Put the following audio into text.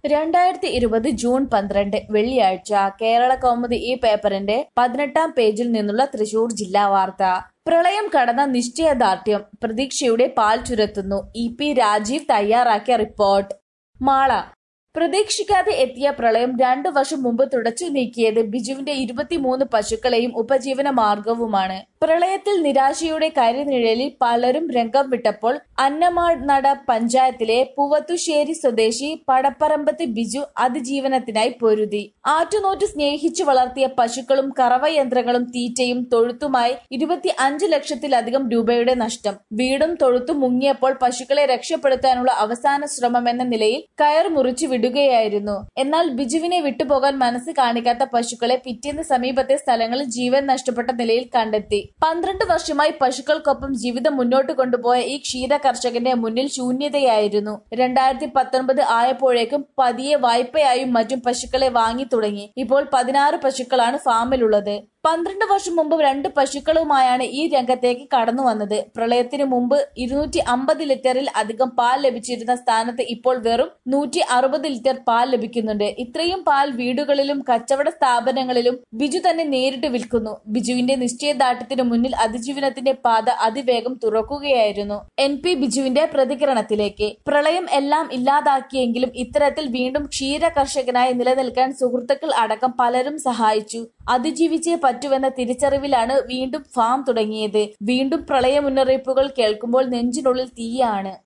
രണ്ടായിരത്തി ഇരുപത് ജൂൺ പന്ത്രണ്ട് വെള്ളിയാഴ്ച കേരള കൗമുദി ഈ പേപ്പറിന്റെ പതിനെട്ടാം പേജിൽ നിന്നുള്ള തൃശൂർ ജില്ലാ വാർത്ത പ്രളയം കടന്ന നിശ്ചയദാർഢ്യം പ്രതീക്ഷയുടെ പാൽ ചുരത്തുന്നു ഇ പി രാജീവ് തയ്യാറാക്കിയ റിപ്പോർട്ട് മാള പ്രതീക്ഷിക്കാതെ എത്തിയ പ്രളയം രണ്ടു വർഷം മുമ്പ് തുടച്ചു നീക്കിയത് ബിജുവിന്റെ ഇരുപത്തിമൂന്ന് പശുക്കളെയും ഉപജീവന മാർഗവുമാണ് പ്രളയത്തിൽ നിരാശയുടെ കരിനിഴലിൽ പലരും രംഗം വിട്ടപ്പോൾ അന്നമാട് നട പഞ്ചായത്തിലെ പൂവത്തുശ്ശേരി സ്വദേശി പടപ്പറമ്പത്ത് ബിജു അതിജീവനത്തിനായി പൊരുതി ആറ്റുനോറ്റ് സ്നേഹിച്ചു വളർത്തിയ പശുക്കളും കറവയന്ത്രങ്ങളും തീറ്റയും തൊഴുത്തുമായി ഇരുപത്തി അഞ്ച് ലക്ഷത്തിലധികം രൂപയുടെ നഷ്ടം വീടും തൊഴുത്തും മുങ്ങിയപ്പോൾ പശുക്കളെ രക്ഷപ്പെടുത്താനുള്ള അവസാന ശ്രമം എന്ന നിലയിൽ കയർ മുറിച്ചു വിടുകയായിരുന്നു എന്നാൽ ബിജുവിനെ വിട്ടുപോകാൻ മനസ്സ് കാണിക്കാത്ത പശുക്കളെ പിറ്റേന്ന് സമീപത്തെ സ്ഥലങ്ങളിൽ ജീവൻ നഷ്ടപ്പെട്ട നിലയിൽ കണ്ടെത്തി പന്ത്രണ്ട് വർഷമായി പശുക്കൾക്കൊപ്പം ജീവിതം മുന്നോട്ട് കൊണ്ടുപോയ ഈ ക്ഷീര കർഷകന്റെ മുന്നിൽ ശൂന്യതയായിരുന്നു രണ്ടായിരത്തി പത്തൊൻപത് ആയപ്പോഴേക്കും പതിയെ വായ്പയായും മറ്റും പശുക്കളെ വാങ്ങി തുടങ്ങി ഇപ്പോൾ പതിനാറ് പശുക്കളാണ് ഫാമിലുള്ളത് പന്ത്രണ്ട് വർഷം മുമ്പ് രണ്ട് പശുക്കളുമായാണ് ഈ രംഗത്തേക്ക് കടന്നു വന്നത് പ്രളയത്തിന് മുമ്പ് ഇരുന്നൂറ്റി അമ്പത് ലിറ്ററിൽ അധികം പാൽ ലഭിച്ചിരുന്ന സ്ഥാനത്ത് ഇപ്പോൾ വെറും നൂറ്റി അറുപത് ലിറ്റർ പാൽ ലഭിക്കുന്നുണ്ട് ഇത്രയും പാൽ വീടുകളിലും കച്ചവട സ്ഥാപനങ്ങളിലും ബിജു തന്നെ നേരിട്ട് വിൽക്കുന്നു ബിജുവിന്റെ നിശ്ചയദാർഢ്യത്തിന് മുന്നിൽ അതിജീവനത്തിന്റെ പാത അതിവേഗം തുറക്കുകയായിരുന്നു എൻ പി ബിജുവിന്റെ പ്രതികരണത്തിലേക്ക് പ്രളയം എല്ലാം ഇല്ലാതാക്കിയെങ്കിലും ഇത്തരത്തിൽ വീണ്ടും ക്ഷീര കർഷകനായി നിലനിൽക്കാൻ സുഹൃത്തുക്കൾ അടക്കം പലരും സഹായിച്ചു അതിജീവിച്ചേ പറ്റുവെന്ന തിരിച്ചറിവിലാണ് വീണ്ടും ഫാം തുടങ്ങിയത് വീണ്ടും പ്രളയ മുന്നറിയിപ്പുകൾ കേൾക്കുമ്പോൾ നെഞ്ചിനുള്ളിൽ തീയാണ്